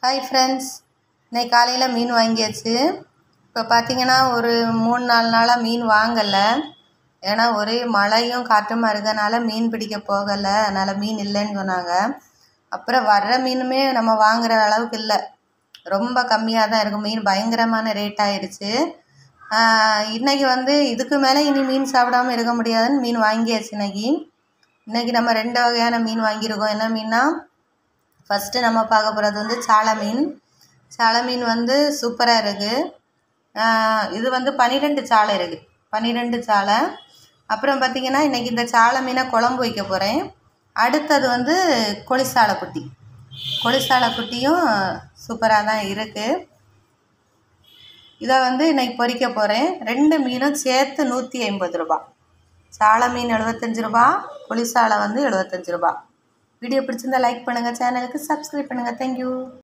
hi friends இன்னைக்கு காலையில் மீன் வாங்கியாச்சு இப்போ பார்த்தீங்கன்னா ஒரு மூணு நாலு நாளாக மீன் வாங்கலை ஏன்னா ஒரே மழையும் காற்றுமா இருக்கனால மீன் பிடிக்க போகலை அதனால் மீன் இல்லைன்னு சொன்னாங்க அப்புறம் வர்ற மீனுமே நம்ம வாங்குற அளவுக்கு இல்லை ரொம்ப கம்மியாக தான் இருக்கும் மீன் பயங்கரமான ரேட் ஆயிடுச்சு இன்றைக்கி வந்து இதுக்கு மேலே இனி மீன் சாப்பிடாம இருக்க முடியாதுன்னு மீன் வாங்கியாச்சு இன்னைக்கு இன்றைக்கி நம்ம ரெண்டு வகையான மீன் வாங்கியிருக்கோம் என்ன மீன்னா ஃபஸ்ட்டு நம்ம பார்க்க போகிறது வந்து சாலை மீன் சாலை மீன் வந்து சூப்பராக இருக்குது இது வந்து பன்னிரெண்டு சாலை இருக்குது பன்னிரெண்டு சாலை அப்புறம் பார்த்திங்கன்னா இன்றைக்கி இந்த சாலை மீனை குழம்பு வைக்க போகிறேன் அடுத்தது வந்து கொளிசாலை குட்டி கொளிசாலை குட்டியும் சூப்பராக தான் இருக்குது இதை வந்து இன்னைக்கு பொரிக்க போகிறேன் ரெண்டு மீனும் சேர்த்து நூற்றி ஐம்பது ரூபா சாலை மீன் எழுபத்தஞ்சு ரூபா புளிசாலை வந்து எழுபத்தஞ்சு ரூபா வீடியோ பிடிச்சிருந்தா லைக் பண்ணுங்கள் சேனலுக்கு சப்ஸ்கிரைப் பண்ணுங்கள் தேங்க்யூ